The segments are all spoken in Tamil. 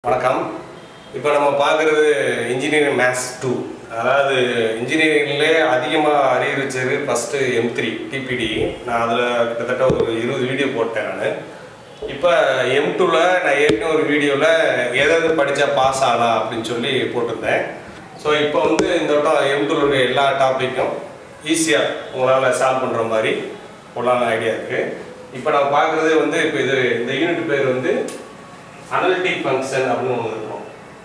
வணக்கம் இப்போ நம்ம பார்க்குறது இன்ஜினியரிங் மேத்ஸ் டூ அதாவது இன்ஜினியரிங்லே அதிகமாக அரியர் வச்சது ஃபஸ்ட்டு எம் த்ரீ டிபிடி நான் அதில் கிட்டத்தட்ட ஒரு இருபது வீடியோ போட்டேன் நான் இப்போ எம் டூவில் நான் ஏற்கனவே ஒரு வீடியோவில் எதாவது படித்தா பாஸ் ஆகலாம் அப்படின்னு சொல்லி போட்டிருந்தேன் ஸோ இப்போ வந்து இந்த வட்டம் எம் டூலுடைய எல்லா டாப்பிக்கும் ஈஸியாக உங்களால் சால்வ் பண்ணுற மாதிரி போடலான்னு ஐடியா இருக்குது இப்போ நம்ம பார்க்குறது வந்து இப்போ இது இந்த யூனிட் பேர் வந்து அனலிட்டிக் ஃபங்க்ஷன் அப்படின்னு ஒன்று இருக்கும்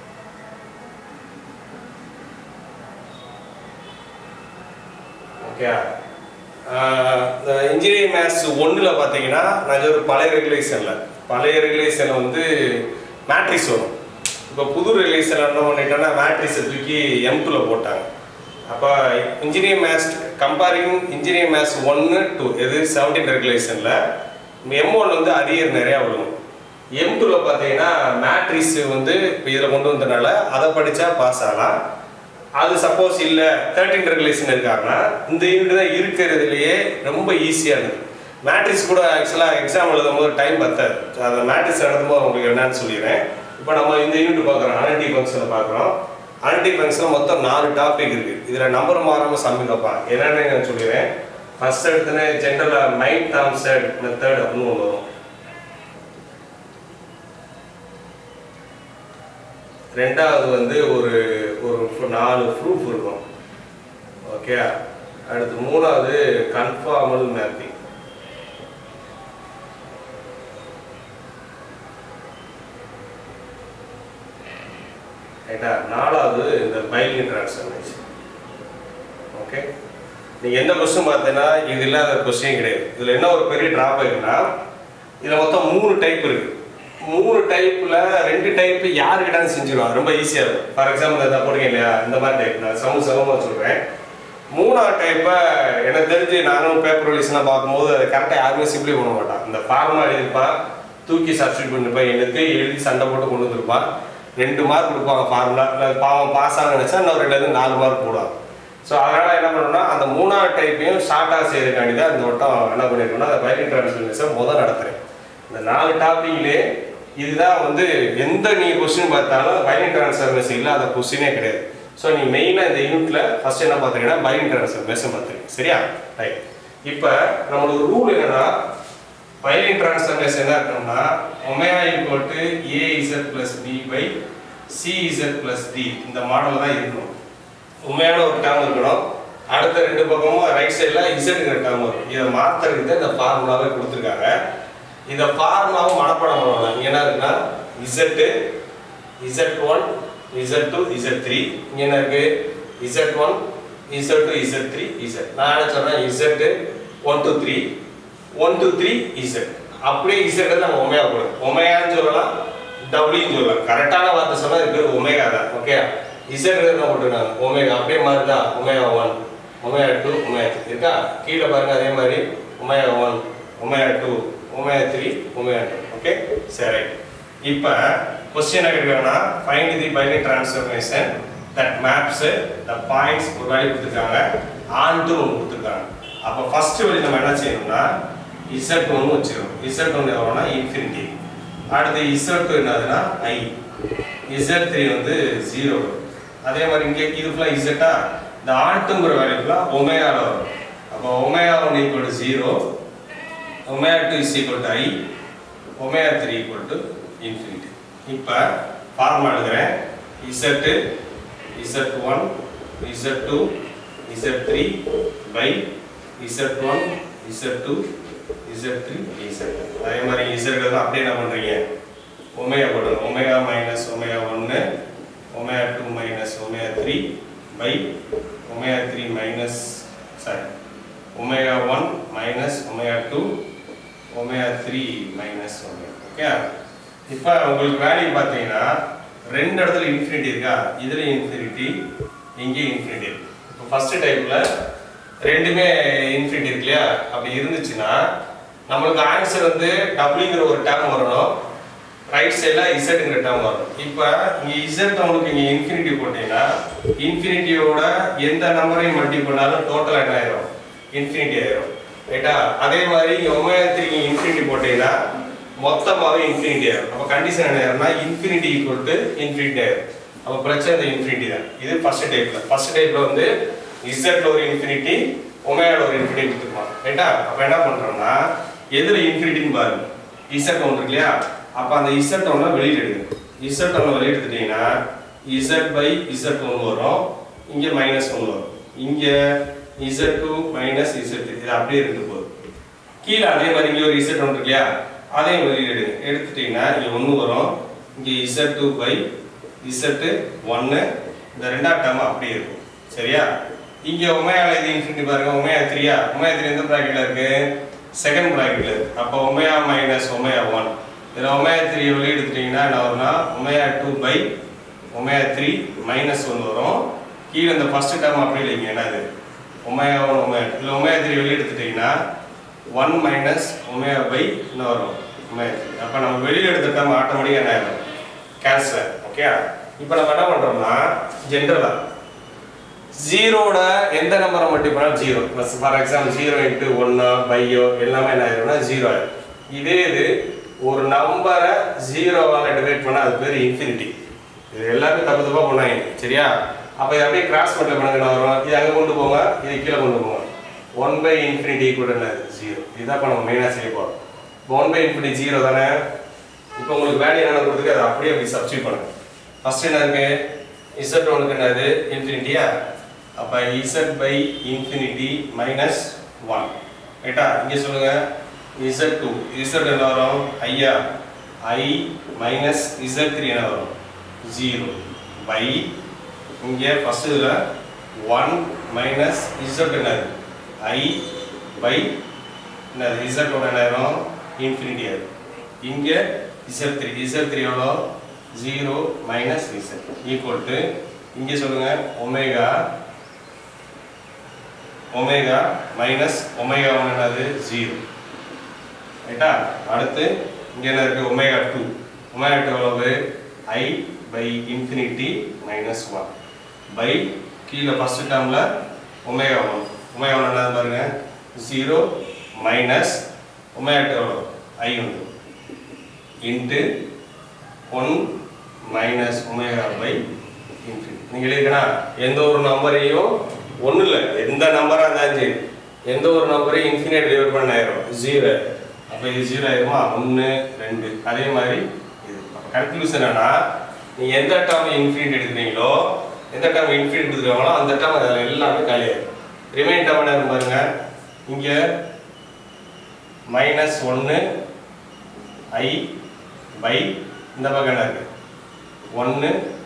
ஓகே இந்த இன்ஜினியரிங் மேத்ஸ் ஒன்றில் பார்த்தீங்கன்னா நான் ஒரு பழைய ரெகுலேஷனில் பழைய ரெகுலேஷனில் வந்து மேட்ரிக்ஸ் வரும் இப்போ புது ரெகுலேஷனில் என்ன பண்ணிட்டோன்னா மேட்ரிக்ஸை தூக்கி எம் டூவில் போட்டாங்க அப்போ engineering maths comparing engineering maths ஒன்று டூ எது செவன்டீன் ரெகுலேஷனில் எம் ஒன் வந்து அரியர் நிறையா விழுகும் எம் டூவில் பார்த்தீங்கன்னா மேட்ரிக்ஸ் வந்து இப்போ இதில் கொண்டு வந்தனால அதை படித்தா பாஸ் ஆகலாம் அது சப்போஸ் இல்லை தேர்ட்டின் ரெகுலேஷன் இருக்காங்கன்னா இந்த யூனிட் தான் இருக்கிறதுலையே ரொம்ப ஈஸியானது மேட்ரிக்ஸ் கூட ஆக்சுவலாக எக்ஸாம் எழுதும் போது டைம் பத்தாது அந்த மேட்ரிக்ஸ் எழுதும்போது உங்களுக்கு என்னன்னு சொல்லிடுறேன் இப்போ நம்ம இந்த யூனிட் பார்க்குறோம் அனல்டி ஃபங்க்ஷனில் பார்க்குறோம் அனல்டி ஃபங்க்ஷனில் மொத்தம் நாலு டாபிக் இருக்குது இதில் நம்பர் மாறாமல் சம்மி வைப்பான் என்னென்னு நான் சொல்லிடுறேன் ஃபர்ஸ்ட் எடுத்துன்னு ஜென்ரலாக மைண்ட் தாம்சட் மெத்தட் அப்படின்னு ஒன்று வரும் ரெண்டாவது வந்து ஒரு ஒரு நாலு ப்ரூஃப் இருக்கும் ஓகே அடுத்து மூணாவது கன்ஃபார்மல் மேப்பிங் ரைட்டா நாலாவது இந்த பைலிங் டிரான்ஸ்ஃபர்மேஷன் ஓகே நீங்கள் எந்த கொஸ்டின் பார்த்தீங்கன்னா இது இல்லாத கொஸ்டின் கிடையாது இதில் என்ன ஒரு பெரிய ட்ராபேக்னா இதில் மொத்தம் மூணு டைப் இருக்குது மூணு டைப்பில் ரெண்டு டைப்பு யாருக்கிட்டாலும் செஞ்சிருவாங்க ரொம்ப ஈஸியாக இருக்கும் ஃபார் எக்ஸாம்பிள் இந்த போடுங்க இல்லையா இந்த மாதிரி டைப் நான் சமூக சமமாக சொல்கிறேன் மூணாவது டைப்பை எனக்கு தெரிஞ்சு நானும் பேப்பர் ரிலீஸ்லாம் பார்க்கும்போது அதை கரெக்டாக யாருமே சிம்பிளி பண்ண மாட்டான் இந்த ஃபார்மாக எழுதியிருப்பான் தூக்கி சப்ஸ்டியூட் பண்ணிருப்பான் எனக்கு எழுதி சண்டை போட்டு கொண்டு வந்திருப்பான் ரெண்டு மார்க் கொடுப்பாங்க ஃபார்முலா இல்லை பாவம் பாஸ் ஆக நினச்சா இன்னும் ரெண்டு நாலு மார்க் போடுவாங்க ஸோ அதனால் என்ன பண்ணணும்னா அந்த மூணாவது டைப்பையும் ஷார்ட்டாக செய்யறதுக்காண்டி தான் இந்த வட்டம் என்ன பண்ணியிருக்கோம்னா அந்த பைலிங் டிரான்ஸ்ஃபர்மேஷன் முதல் நடத்துகிறேன் இந்த நாலு டாப்பிக்லே இதுதான் வந்து எந்த நீ கொஸ்டின் பார்த்தாலும் பைலிங் டிரான்ஸ்ஃபர்மேஷன் இல்லாத கொஸ்டினே கிடையாது ஸோ நீ மெயினாக இந்த யூனிட்ல ஃபர்ஸ்ட் என்ன பார்த்துருக்கீங்கன்னா பைலிங் டிரான்ஸ்ஃபர்மேஷன் பார்த்துருக்கீங்க சரியா ரைட் இப்போ நம்மளோட ரூல் என்னன்னா பைலிங் டிரான்ஸ்ஃபர்மேஷன் என்ன இருக்கணும்னா omega equal to A Z plus D by C Z plus D இந்த மாடல் தான் இருக்கணும் உண்மையான ஒரு டேர்ம் இருக்கணும் அடுத்த ரெண்டு பக்கமும் ரைட் சைடில் இசட்டுங்கிற டேர்ம் வரும் இதை மாற்றுறதுக்கு தான் இந்த ஃபார்முலாவே கொடுத்துருக்காங்க இந்த ஃபார்முலாவும் மனப்பாடம் பண்ணுவாங்க என்ன இருக்குன்னா Z Z one Z two Z three இங்கே என்ன இருக்கு Z one Z two Z three Z நான் என்ன சொல்றேன் Z one two three one two three Z அப்படியே இசட் நம்ம ஒமேகா போடும் ஒமேகான்னு சொல்லலாம் டபுள்யூன்னு சொல்லலாம் கரெக்டான வார்த்தை சொன்னால் இது பேர் ஒமேகா தான் ஓகே இசட் என்ன போட்டுருக்காங்க ஒமேகா அப்படியே மாதிரி தான் omega one omega two omega three இருக்கா கீழே பாருங்க அதே மாதிரி omega one omega two omega three omega two okay சரி இப்போ கொஸ்டின் என்ன கேட்குறாங்கன்னா find the bilinear transformation that maps the points ஒரு வேல்யூ கொடுத்துருக்காங்க ஆன்ட்டு ஒன்று கொடுத்துருக்காங்க அப்போ ஃபர்ஸ்ட் வழி நம்ம என்ன செய்யணும்னா இசட் ஒன்று வச்சிருக்கோம் இசட் ஒன்று எவ்வளோனா இன்ஃபினிட்டி அடுத்து இசட் டூ என்னதுன்னா ஐ இசட் த்ரீ வந்து ஜீரோ அதே மாதிரி இங்கே இது ஃபுல்லாக இசட்டா இந்த ஆன்ட்டுங்கிற வேல்யூ ஃபுல்லாக ஒமேகாவில் வரும் அப்போ omega one equal to zero omega two is equal to I omega three equal to infinity இப்போ ஃபார்முலா எழுதுகிறேன் Z Z one Z two Z three by Z one Z two Z three Z அதே மாதிரி இசட் தான் அப்படியே என்ன பண்ணுறீங்க ஒமேகா போடுங்க ஒமேகா மைனஸ் ஒமேகா ஒன்று omega two minus omega three by omega three minus sorry omega one minus omega two omega three minus omega okay இப்போ உங்களுக்கு வேல்யூ பார்த்தீங்கன்னா ரெண்டு இடத்துல இன்ஃபினிட்டி இருக்கா இதில் இன்ஃபினிட்டி இங்கேயும் இன்ஃபினிட்டி இருக்கு இப்போ ஃபர்ஸ்ட் டைப்பில் ரெண்டுமே இன்ஃபினிட்டி இருக்கு இல்லையா அப்படி இருந்துச்சுன்னா நம்மளுக்கு ஆன்சர் வந்து டபுள்யூங்கிற ஒரு டேர்ம் வரணும் ரைட் சைடில் இசட்டுங்கிற டேர்ம் வரும் இப்போ இங்கே இசட் உங்களுக்கு இங்கே இன்ஃபினிட்டி போட்டீங்கன்னா இன்ஃபினிட்டியோட எந்த நம்பரையும் மல்டி பண்ணாலும் டோட்டல் என்ன ஆயிரும் இன்ஃபினிட்டி ஆயிரும் ரைட்டா அதே மாதிரி இங்கே ஒமேகா த்ரீ இன்ஃபினிட்டி போட்டீங்கன்னா மொத்தமாகவே இன்ஃபினிட்டி ஆயிரும் அப்போ கண்டிஷன் என்ன ஆயிரும்னா இன்ஃபினிட்டி ஈக்குவல் டு இன்ஃபினிட்டி ஆயிரும் அப்போ பிரச்சனை இந்த இன்ஃபினிட்டி தான் இது ஃபர்ஸ்ட் டைப்ல ஃபர்ஸ்ட் டைப்ல வந்து இசட்ல ஒரு இன்ஃபினிட்டி ஒமேகால ஒரு இன்ஃபினிட்டி இருப்பான் ரைட்டா அப்போ என்ன பண்றோம்னா எதுல இன்ஃபினிட்டின்னு பாருங்க இசட் ஒன்று இருக்கு இல்லையா அப்போ அந்த இசட் ஒன்று வெளியில எடுங்க இசட் ஒன்று வெளியில எடுத்துட்டீங்கன்னா இசட் பை இசட் ஒன்று வரும் இங்க மைனஸ் ஒன்று வரும் இங்க இசட் டூ மைனஸ் இசட் இது அப்படியே இருக்கு போகுது கீழே அதே மாதிரி இங்கே ஒரு இசட் ஒன்று இருக்கு இல்லையா அதையும் வெளியில எடுங்க எடுத்துட்டீங்கன்னா இங்க ஒன்று வரும் இங்க இசட் டூ பை இசட் ஒன்று இந்த ரெண்டாம் டேர்ம் அப்படியே இருக்கும் சரியா இங்க ஒமையால இது இன்ஃபினிட்டி பாருங்க ஒமையா த்ரீயா ஒமையா த்ரீ எந்த ப்ராக்கெட்ல இருக்கு செகண்ட் ப்ராக்கெட்ல இருக்கு அப்போ ஒமையா மைனஸ் ஒமையா ஒன் இதில் ஒமையா த்ரீ வெளியே எடுத்துட்டீங்கன்னா என்ன வரும்னா omega two by omega three minus one வரும் கீழே இந்த ஃபர்ஸ்ட் டேர்ம் அப்படி இல்லைங்க என்னது ஒமையா ஒன் ஒமையா இதில் ஒமையா த்ரீ வெளியே எடுத்துட்டீங்கன்னா ஒன் மைனஸ் ஒமையா பை என்ன வரும் ஒமையா த்ரீ அப்போ நம்ம வெளியில் எடுத்த டேர்ம் ஆட்டோமேட்டிக்காக என்ன ஆயிடும் கேன்சல் ஓகே இப்போ நம்ம என்ன பண்ணுறோம்னா ஜென்ரலாக ஜீரோட எந்த நம்பரை மட்டும் பண்ணாலும் zero for example zero into ஒன்று பையோ எல்லாமே என்ன ஆயிரும்னா ஜீரோ ஆயிரும் இதே இது ஒரு நம்பரை ஜீரோவால் டிவைட் பண்ணால் அது பேர் இன்ஃபினிட்டி இது எல்லாமே தப்பு தப்பாக பண்ணாங்க சரியா அப்போ இது அப்படியே கிராஸ் பண்ணல பண்ணுங்க என்ன வரும் இது அங்கே கொண்டு போங்க இது கீழே கொண்டு போங்க ஒன் பை இன்ஃபினிட்டி கூட என்னது ஜீரோ இதுதான் இப்போ நம்ம மெயினாக செய்ய போகிறோம் இப்போ ஒன் பை இன்ஃபினிட்டி ஜீரோ தானே இப்போ உங்களுக்கு வேல்யூ என்னென்ன கொடுத்துருக்கு அதை அப்படியே அப்படி சப்ஸ்டியூட் பண்ணுங்க ஃபர்ஸ்ட் என்ன இருக்கு இசட் ஒனுக்கு என்னது இன்ஃபினிட்டியா அப்போ Z by infinity minus one ரைட்டா இங்கே சொல்லுங்க இசட் டூ இசட் என்ன வரும் ஐயா ஐ மைனஸ் இசட் த்ரீ என்ன வரும் ஜீரோ பை இங்கே ஃபர்ஸ்ட் இதில் ஒன் மைனஸ் இசட் என்னது ஐ பை என்னது இசட் ஒன்று என்ன ஆயிரும் இன்ஃபினிட்டி ஆயிரும் இங்கே இசட் த்ரீ இசட் த்ரீ எவ்வளோ zero minus Z equal to இங்கே சொல்லுங்க omega omega minus omega one என்னது ஜீரோ ரைட்டா அடுத்து இங்கே என்ன இருக்கு ஒமேகா டூ ஒமேகா டூ எவ்வளவு I by infinity minus one by கீழே ஃபர்ஸ்ட் டேர்மில் ஒமேகா ஒன் ஒமேகா ஒன் என்னது பாருங்க ஜீரோ மைனஸ் ஒமேகா டூ எவ்வளோ ஐ உண்டு into one minus omega by infinity நீங்கள் எழுதிக்கணும் எந்த ஒரு நம்பரையும் ஒன்றும் இல்லை எந்த நம்பராக இருந்தாலும் சரி எந்த ஒரு நம்பரையும் இன்ஃபினிட் டிவைட் பண்ண ஆயிரும் ஜீரோ அப்போ இது ஜீரோ ஆயிருமா ஒன்று ரெண்டு அதே மாதிரி இது அப்போ கன்க்ளூஷன் என்னன்னா நீங்கள் எந்த டேர்ம் இன்ஃபினிட் எடுக்கிறீங்களோ எந்த டேர்ம் இன்ஃபினிட் எடுத்துருக்காங்களோ அந்த டேர்ம் அதில் எல்லாமே காலியாயிரும் ரிமைன் டேர்ம் என்ன இருக்கும் பாருங்க இங்கே மைனஸ் ஒன்று ஐ பை இந்த பக்கம் என்ன இருக்கு ஒன்று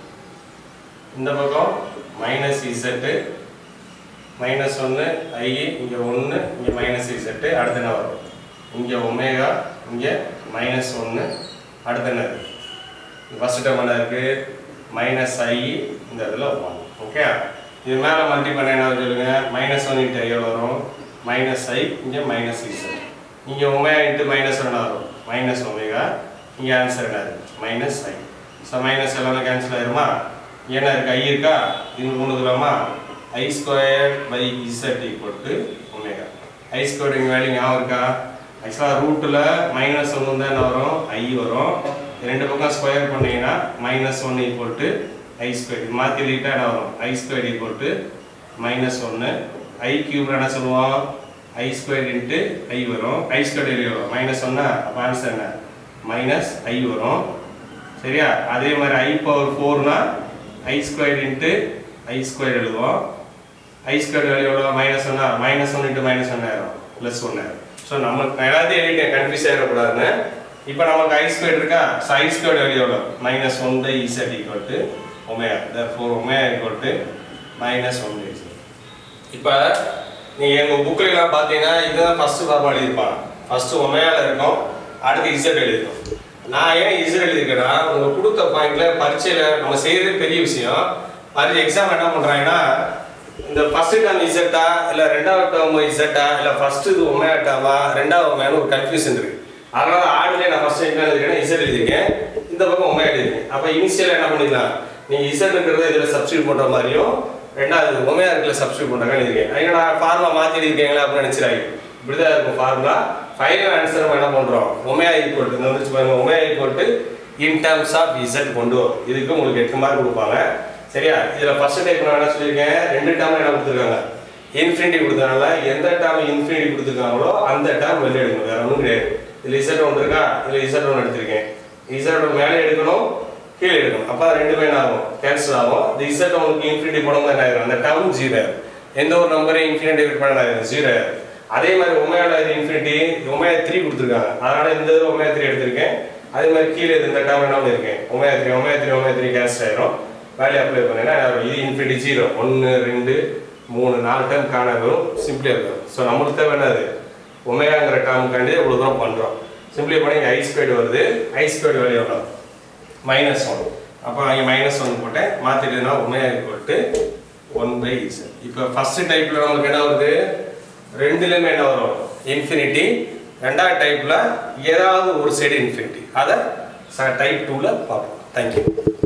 இந்த பக்கம் மைனஸ் இசட்டு மைனஸ் ஒன்று ஐ இங்கே ஒன்று இங்கே மைனஸ் இசட்டு அடுத்து என்ன வரும் இங்கே ஒமேகா இங்கே மைனஸ் ஒன்று அடுத்து என்ன இருக்கு ஃபர்ஸ்ட் டேர்ம் என்ன இருக்கு மைனஸ் ஐ இந்த இதில் ஒன் ஓகே இது மேலே மல்டி பண்ண என்ன வருது சொல்லுங்க மைனஸ் ஒன் இன்ட்டு ஐ வரும் மைனஸ் ஐ இங்கே மைனஸ் இசட் இங்கே ஒமேகா இன்ட்டு மைனஸ் ஒன் வரும் மைனஸ் ஒமேகா இங்கே ஆன்சர் என்ன இருக்கு மைனஸ் ஐ ஸோ மைனஸ் எல்லாமே கேன்சல் ஆயிருமா என்ன இருக்கு ஐ இருக்கா இது கொண்டு வரலாமா I square by Z equal to omega I square இங்கே வேல்யூ ஞாபகம் இருக்கா ஆக்சுவலாக ரூட்டில் மைனஸ் ஒன்று தான் என்ன வரும் ஐ வரும் இது ரெண்டு பக்கம் ஸ்கொயர் பண்ணீங்கன்னா minus one equal to I square இது மாற்றி எழுதிட்டா என்ன வரும் I square equal to minus ஒன்று ஐ கியூப் என்ன சொல்லுவோம் ஐ ஸ்கொயர் இன்ட்டு ஐ வரும் ஐ ஸ்கொயர் வெளியே வரும் மைனஸ் ஒன்னா அப்போ ஆன்சர் என்ன மைனஸ் ஐ வரும் சரியா அதே மாதிரி ஐ பவர் ஃபோர்னா I square into I square எழுதுவோம் ஐ ஸ்கொயர் வேல்யூ எவ்வளோ மைனஸ் ஒன்னா minus one into minus one ஆயிரும் ப்ளஸ் ஒன் ஆயிரும் ஸோ நம்ம நான் எல்லாத்தையும் எழுதிட்டேன் கன்ஃபியூஸ் ஆகிடக்கூடாதுன்னு இப்போ நமக்கு ஐ ஸ்கொயர் இருக்கா ஸோ ஐ ஸ்கொயர் வேல்யூ எவ்வளோ minus one by Z equal to omega therefore omega equal to minus one by இப்போ நீங்கள் எங்கள் புக்கிலலாம் பார்த்தீங்கன்னா இதுதான் ஃபஸ்ட்டு ஃபார்மா எழுதியிருப்பாங்க ஃபஸ்ட்டு ஒமேயாவில் இருக்கும் அடுத்து இசட் எழுதிருக்கும் நான் ஏன் இசட் எழுதியிருக்கேன்னா உங்கள் கொடுத்த பாயிண்ட்ல பரீட்சையில் நம்ம செய்கிறது பெரிய விஷயம் பரீட்சை எக்ஸாம் என்ன பண்ணுறாங்கன்னா இந்த ஃபர்ஸ்ட் டேர்ம் இசட்டா இல்லை ரெண்டாவது டேர்ம் இசட்டா இல்லை ஃபர்ஸ்ட் இது ஒமையா டேர்மா ரெண்டாவது ஒமையான்னு ஒரு கன்ஃபியூஷன் இருக்கு அதனால ஆடுலேயே நான் ஃபர்ஸ்ட் என்ன எழுதிருக்கேன் இசட் எழுதிருக்கேன் இந்த பக்கம் ஒமையா எழுதிருக்கேன் அப்போ இனிஷியலாக என்ன பண்ணிக்கலாம் நீங்கள் இசட்ங்கிறத இதில் சப்ஸ்டியூட் பண்ணுற மாதிரியும் ரெண்டாவது ஒமையா இருக்கிற சப்ஸ்டியூட் பண்ணுறாங்க எழுதிருக்கேன் என்னடா ஃபார்முலா மாற்றி எழுதிருக்கீங்களா அப்படின்னு நினச்சிடாங்க இப்படி தான் இருக்கும் ஃபார்முலா ஃபைனல் ஆன்சர் நம்ம என்ன பண்ணுறோம் ஒமையா ஈக்குவல் டு இந்த வந்துச்சு பாருங்க omega equal to in terms of Z கொண்டு வரும் இதுக்கு உங்களுக்கு எட்டு மார்க் கொடுப்பாங்க சரியா இதில் ஃபர்ஸ்ட் டைப் நான் என்ன சொல்லியிருக்கேன் ரெண்டு டேர்ம் என்ன கொடுத்துருக்காங்க இன்ஃபினிட்டி கொடுத்தனால எந்த டேர்ம் இன்ஃபினிட்டி கொடுத்துருக்காங்களோ அந்த டேர்ம் வெளியே எடுக்கணும் வேற ஒன்றும் கிடையாது இதில் இசட் ஒன்று இருக்கா இதில் இசட் ஒன்று எடுத்திருக்கேன் இசட் ஒன்று மேலே எடுக்கணும் கீழே எடுக்கணும் அப்போ அது ரெண்டுமே என்ன ஆகும் கேன்சல் ஆகும் இந்த இசட் உங்களுக்கு இன்ஃபினிட்டி போடும்போது என்ன ஆயிரும் அந்த டேர்ம் ஜீரோ எந்த ஒரு நம்பரையும் இன்ஃபினிட்டி டிவைட் பண்ண ஆயிரும் ஜீரோ அதே மாதிரி ஒமையோட இது இன்ஃபினிட்டி ஒமையா த்ரீ கொடுத்துருக்காங்க அதனால இந்த இது ஒமையா த்ரீ எடுத்திருக்கேன் அதே மாதிரி கீழே இது இந்த டேர்ம் என்ன பண்ணியிருக்கேன் omega three omega three omega three cancel ஆயிரும் வேல்யூ அப்ளை பண்ணேன்னா இது இன்ஃபினிட்டி ஜீரோ ஒன்று ரெண்டு மூணு நாலு டைம் காண வரும் சிம்பிளி இருக்கும் ஸோ நம்மளுக்கு தேவை என்னது ஒமேகாங்கிற டேர்முக்காண்டி இவ்வளோ தூரம் பண்ணுறோம் சிம்பிளி பண்ணி இங்கே ஐ ஸ்பேடு வருது ஐ ஸ்பேடு வேல்யூ எவ்வளோ மைனஸ் ஒன் அப்போ அங்கே மைனஸ் ஒன் போட்டேன் மாற்றிட்டுனா omega equal one by Z இப்போ ஃபர்ஸ்ட் டைப்பில் நமக்கு என்ன வருது ரெண்டுலேயுமே என்ன வரும் இன்ஃபினிட்டி ரெண்டாவது டைப்பில் ஏதாவது ஒரு சைடு இன்ஃபினிட்டி அதை டைப் டூவில் பார்ப்போம் தேங்க்யூ